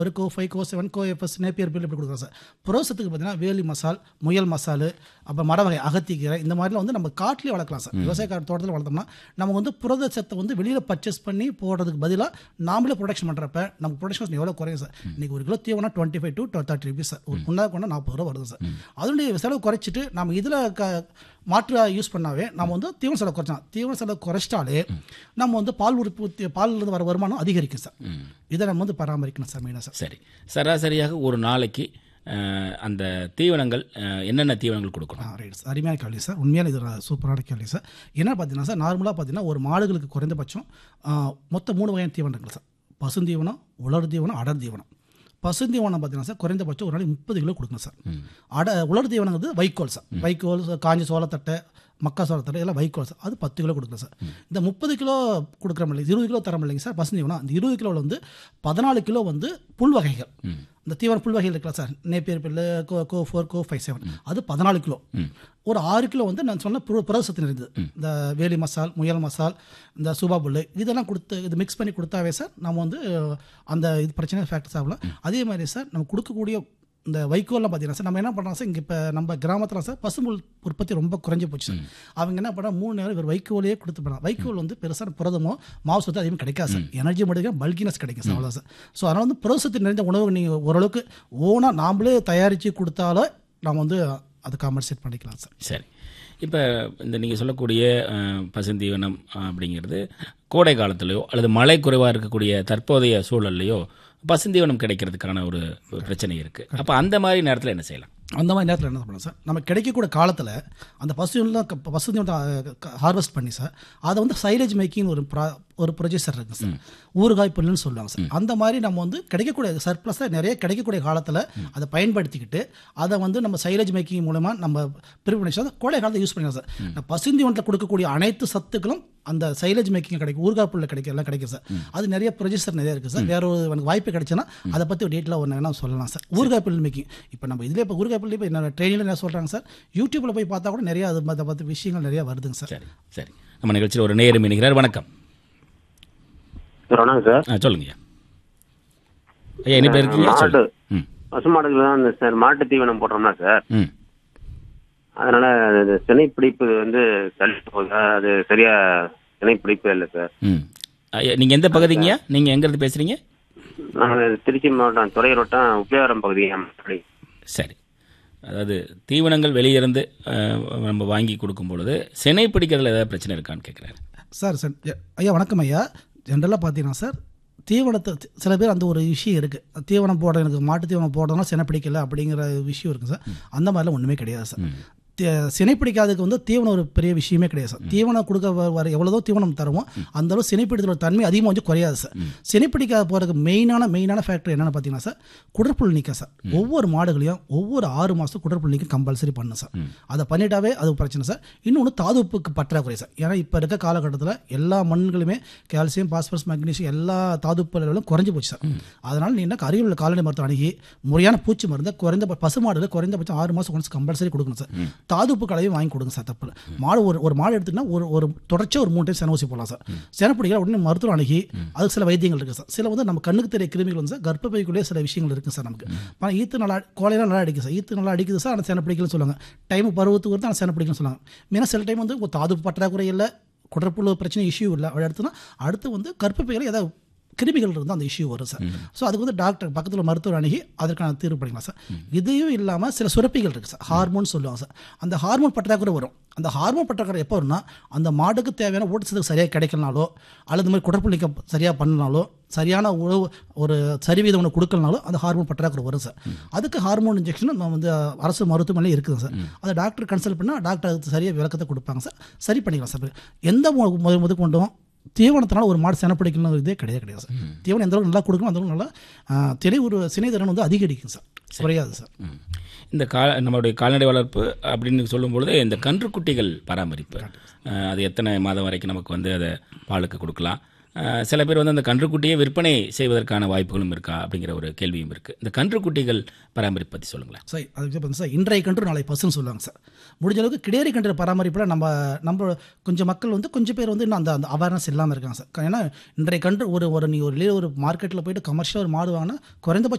ஒரு CO five CO seven CO FS Napier பில் இப்படி கொடுக்குறோம் சார் புரோசத்துக்கு பார்த்தீங்கன்னா வேலி மசால் முயல் மசால் அப்புறம் மர வகை அகத்திக்கீரை இந்த மாதிரிலாம் வந்து நம்ம காட்டிலே வளர்க்கலாம் சார் விவசாய காட்டு தோட்டத்தில் வளர்த்தோம்னா நம்ம வந்து புரத சத்தை வந்து வெளியில் பர்ச்சேஸ் பண்ணி போடுறதுக்கு பதிலாக நாமளே ப்ரொடக்ஷன் பண்ணுறப்ப நம்ம ப்ரொடக்ஷன் எவ்வளோ குறையும் சார் இன்னைக்கு ஒரு கிலோ தீவனம் twenty five to thirty rupees sir ஒரு புண்ணாக கொண்டா நாற்பது ரூபா வருது சார் அதனுடைய செலவு குறைச்சிட்டு நம்ம இதில் க மாற்று யூஸ் பண்ணாவே நம்ம வந்து தீவன செலவு குறைச்சலாம் தீவன செலவு குறைச்சிட்டாலே நம்ம வந்து பால் உற்பத்தி பாலிலிருந்து வர வருமானம் அதிகரிக்கும் சார் இதை நம்ம வந்து பராமரிக்கணும் சார் மெயினாக சார் சரி சராசரியாக ஒரு நாளைக்கு அஹ், அந்த தீவனங்கள் அஹ், என்னென்ன தீவனங்கள் கொடுக்கணும் ஆ ரைட் சார் அருமையான கேள்வி சார் உண்மையான இது ஒரு சூப்பரான கேள்வி சார் என்ன பார்த்தீங்கன்னா சார் நார்மலாக பார்த்தீங்கன்னா ஒரு மாடுகளுக்கு குறைந்தபட்சம் ஆ, மொத்தம் மூணு வகையான தீவனம் இருக்குல்ல சார் பசுந்தீவனம் உலர் தீவனம் அடர் தீவனம் பசுந்தீவனம் பார்த்தீங்கன்னா சார் குறைந்தபட்சம் ஒரு நாளைக்கு முப்பது கிலோ கொடுக்கணும் சார் அட உலர் தீவனங்கிறது வைக்கோல் சார் வைக்கோல் காஞ்ச சோளத்தட்டை மக்கா சோளத்தட்டை எல்லாம் வைக்கோல் சார் அது பத்து கிலோ கொடுக்கலாம் சார் இந்த முப்பது கிலோ கொடுக்குற இல்லைங்க இருபது கிலோ தரம் இல்லைங்க சார் பசுந்தீவனம் அந்த இருபது கிலோவில் வந்து பதினாலு கிலோ வந்து புல் வகைகள் இந்த தீவன புல் வகைகள் இருக்கலாம் சார் நேப்பியர் பில்லு CO CO four CO five seven அது பதினாலு கிலோ ஒரு ஆறு கிலோ வந்து நான் சொன்ன புர புரதசத்து நிறைந்தது இந்த வேலி மசால் முயல் மசால் இந்த சுபா புல்லு இதெல்லாம் கொடுத்து இது மிக்ஸ் பண்ணி கொடுத்தாவே சார் நம்ம வந்து அந்த இது பிரச்சனை ஃபேக்டர்ஸ் ஆகலாம் அதே மாதிரி சார் நம்ம கொடுக்கக்கூடிய இந்த வைக்கோல்லாம் பார்த்தீங்கன்னா சார் நம்ம என்ன பண்ணுறோம் சார் இங்கே இப்போ நம்ம கிராமத்தில் சார் பசும்புல் உற்பத்தி ரொம்ப குறைஞ்சி போச்சு சார் அவங்க என்ன பண்ணுறாங்க மூணு நேரம் இவர் வைக்கோலையே கொடுத்து போகிறாங்க வைக்கோல் வந்து பெருசாக புரதமோ மாவு சத்து அதிகமாக கிடைக்காது சார் எனர்ஜி மட்டும் பல்கினஸ் கிடைக்கும் சார் அவ்வளோ சார் ஸோ அதனால் வந்து புரதசத்து நிறைந்த உணவு நீங்கள் ஓரளவுக்கு ஓனாக நாமளே தயாரித்து கொடுத்தாலும் நம்ம வந்து அதை காம்பன்சேட் பண்ணிக்கலாம் சார் சரி இப்போ இந்த நீங்கள் சொல்லக்கூடிய அஹ், பசுந்தீவனம் அஹ், அப்படிங்கிறது கோடை காலத்துலையோ அல்லது மழை குறைவாக இருக்கக்கூடிய தற்போதைய சூழல்லையோ பசுந்தீவனம் கிடைக்கிறதுக்கான ஒரு பிரச்சனை இருக்குது அப்போ அந்த மாதிரி நேரத்தில் என்ன செய்யலாம் அந்த மாதிரி நேரத்தில் என்ன பண்ணலாம் சார் நம்ம கிடைக்கக்கூடிய காலத்தில் அந்த பசு பசு ஹார்வெஸ்ட் பண்ணி சார் அதை வந்து சைலேஜ் மேக்கிங் ஒரு ப்ரா ஒரு ப்ரொஜெக்டர் இருக்குது சார் ஊறுகாய் புல்லுன்னு சொல்லுவாங்க சார் அந்த மாதிரி நம்ம வந்து கிடைக்கக்கூடிய சர்ப்ளஸாக நிறைய கிடைக்கக்கூடிய காலத்தில் அதை பயன்படுத்திக்கிட்டு அதை வந்து நம்ம சைலேஜ் மேக்கிங் மூலமாக நம்ம பிரிவு பண்ணி சார் கோடை காலத்தை யூஸ் பண்ணிக்கலாம் சார் இந்த பசுந்தீவனத்தில் கொடுக்கக்கூடிய அனைத்து சத்துக்களும் அந்த சைலேஜ் மேக்கிங் கிடைக்கும் ஊறுகாய் புல்ல கிடைக்கும் எல்லாம் கிடைக்கும் சார் அது நிறைய ப்ரொஜெக்டர் நிறைய இருக்குது சார் வேற ஒரு எனக்கு வாய்ப்பு கிடைச்சுன்னா அதை பற்றி ஒரு டீட்டெயிலாக ஒன்று வேணால் சொல்லலாம் சார் ஊறுகாய் புல் மேக்கிங் இப்போ நம்ம இதில் இப்போ ஊறுகாய் புல் இப்போ என்ன ட்ரெயினில் என்ன சொல்கிறாங்க சார் யூடியூப்பில் போய் பார்த்தா கூட நிறைய அது அதை பற்றி விஷயங்கள் நிறைய வருதுங்க சார் சரி சரி நம்ம நிகழ்ச்சியில் ஒரு நேரம் இணைகிறார் வணக்கம் சார் வணக்கம் சார் ஆ சொல்லுங்க ஐயா என்ன பேர் இருக்கீங்க மாடு சொல்லு ம் பசு மாடுகள் தான் இந்த சார் மாட்டு தீவனம் போடுறோம்னா சார் ம் அதனால இந்த சினை பிடிப்பு வந்து தள்ளி போகுதா அது சரியா சினை பிடிப்பு இல்லை சார் ம் ஐயா நீங்கள் எந்த பகுதிங்கய்யா நீங்கள் எங்கேருந்து பேசுகிறீங்க நாங்கள் திருச்சி மாவட்டம் துறையூரோட்டம் உப்பியாவரம் பகுதி அப்படி சரி அதாவது தீவனங்கள் வெளியிருந்து அஹ், நம்ம வாங்கி கொடுக்கும் பொழுது சினை பிடிக்கிறதுல ஏதாவது பிரச்சனை இருக்கான்னு கேட்குறாரு சார் சார் ஐயா, ஐயா வணக்கம் ஐயா ஜென்ரலாக பார்த்தீங்கன்னா சார் தீவனத்தை சில பேர் அந்த ஒரு விஷயம் இருக்குது தீவனம் போட எனக்கு மாட்டு தீவனம் போடணும் சினை பிடிக்கல அப்படிங்கிற விஷயம் இருக்குது சார் அந்த மாதிரிலாம் ஒன்றுமே கிடையாது சார் தே- சினை பிடிக்காததுக்கு வந்து தீவனம் ஒரு பெரிய விஷயமே கிடையாது சார் தீவனம் கொடுக்க வ- வர எவ்வளோதோ தீவனம் தருவோம் அந்த அளவு சினைப்பிடித்தலோட தன்மை அதிகமாக வந்து குறையாது சார் சினைப்பிடிக்காத போகிறதுக்கு மெயினான மெயினான ஃபேக்டர் என்னென்னு பார்த்தீங்கன்னா சார் குடற்புல் நீக்கம் சார் ஒவ்வொரு மாடுகளையும் ஒவ்வொரு ஆறு மாதம் குடற்புல் நீக்கம் கம்பல்சரி பண்ணும் சார் அதை பண்ணிட்டாவே அது பிரச்சனை சார் இன்னொன்று தாதுப்புக்கு பற்றாக்குறை சார் ஏன்னா இப்போ இருக்க காலகட்டத்தில் எல்லா மண்களுமே கால்சியம் பாஸ்பரஸ் மக்னீசியம் எல்லா தாதுப்பு லெவலும் குறைஞ்சி போச்சு சார் அதனால் நீ என்ன அருகில் உள்ள கால்நடை மருத்துவம் அணுகி முறையான பூச்சி மருந்து குறைந்த பசுமாடுல குறைந்தபட்சம் ஆறு மாதம் ஒன்ஸ் கம்பல்சரி கொடுக்கணும் சார் தாதுப்பு கலவையும் வாங்கி கொடுங்க சார் தப்பு இல்ல. மாடு ஒரு ஒரு மாடு எடுத்துக்கிட்டா ஒரு ஒரு தொடர்ச்சியாக ஒரு மூணு டைம் சென ஊசி போடலாம் சார் செனப்பிடிக்கல உடனே மருத்துவம் அணுகி அதுக்கு சில வைத்தியங்கள் இருக்குது சார் சில வந்து நம்ம கண்ணுக்கு தெரிய கிருமிகள் வந்து சார் கர்ப்பப்பைக்குள்ளேயே சில விஷயங்கள் இருக்குது சார் நமக்கு ஆனால் ஈத்து நல்லா கோலையெல்லாம் நல்லா அடிக்குது சார் ஈத்து நல்லா அடிக்குது சார் ஆனால் சென பிடிக்கலன்னு சொல்லுவாங்க டைம் பருவத்துக்கு வருது ஆனால் சென பிடிக்கலன்னு சொல்லுவாங்க ஏன்னா சில டைம் வந்து ஒரு தாதுப்பு பற்றாக்குறை இல்லை குடற்புழு பிரச்சனை இஷ்யூ இல்லை அப்படி அடுத்துனா அடுத்து வந்து கர்ப்பப்பையில் ஏதாவது கிருமிகள் இருந்தால் அந்த இஷ்யூ வரும் சார் ஸோ அதுக்கு வந்து டாக்டர் பக்கத்தில் மருத்துவர் அணுகி அதற்கான தீர்வு பண்ணிக்கலாம் சார் இதையும் இல்லாமல் சில சுரப்பிகள் இருக்குது சார் ஹார்மோன் சொல்லுவாங்க சார் அந்த ஹார்மோன் பற்றாக்குறை வரும் அந்த ஹார்மோன் பற்றாக்குறை எப்போ வரும்னா அந்த மாடுக்கு தேவையான ஊட்டச்சத்து சரியாக கிடைக்கலனாலோ அல்லது இந்த மாதிரி குடற்புள் நீக்கம் சரியாக பண்ணனாலோ சரியான உணவு ஒரு சரிவீத உணவு கொடுக்கலனாலோ அந்த ஹார்மோன் பற்றாக்குறை வரும் சார் அதுக்கு ஹார்மோன் இன்ஜெக்ஷன் நம்ம வந்து அரசு மருத்துவமனையில் இருக்குது சார் அதை டாக்டர் கன்சல்ட் பண்ணால் டாக்டர் அதுக்கு சரியாக விளக்கத்தை கொடுப்பாங்க சார் சரி பண்ணிக்கலாம் சார் எந்த மு- மு- முது கொண்டும் தீவனத்தினால ஒரு மாடு செனை பிடிக்கணும் இதே கிடையாது கிடையாது சார் தீவனம் எந்த அளவுக்கு நல்லா கொடுக்கணும் அந்த அளவுக்கு நல்லா ஆ, திணை ஒரு சினை திறன் வந்து அதிகரிக்கும் சார் குறையாது சார் ம். இந்த கா நம்மளுடைய கால்நடை வளர்ப்பு அப்படின்னு சொல்லும் பொழுது இந்த கன்றுக்குட்டிகள் பராமரிப்பு அஹ், அது எத்தனை மாதம் வரைக்கும் நமக்கு வந்து அதை பாலுக்கு கொடுக்கலாம் அஹ், சில பேர் வந்து அந்த கன்றுக்குட்டியை விற்பனை செய்வதற்கான வாய்ப்புகளும் இருக்கா அப்படிங்கிற ஒரு கேள்வியும் இருக்குது இந்த கன்றுக்குட்டிகள் பராமரிப்பு பற்றி சொல்லுங்களேன் சார் அதுக்கு வந்து சார் இன்றைய கன்று நாளை பசுன்னு சொல்லுவாங்க சார் முடிஞ்ச அளவுக்கு கிடேரி கன்று பராமரிப்பில் நம்ம நம்ம கொஞ்சம் மக்கள் வந்து கொஞ்சம் பேர் வந்து இன்னும் அந்த அந்த அவேர்னஸ் இல்லாமல் இருக்காங்க சார் ஏன்னா இன்றைய கன்று ஒரு ஒரு நீ ஒரு வெளியே ஒரு மார்க்கெட்டில் போயிட்டு கமர்ஷியலாக ஒரு மாடு வாங்கினா குறைந்தபட்சம்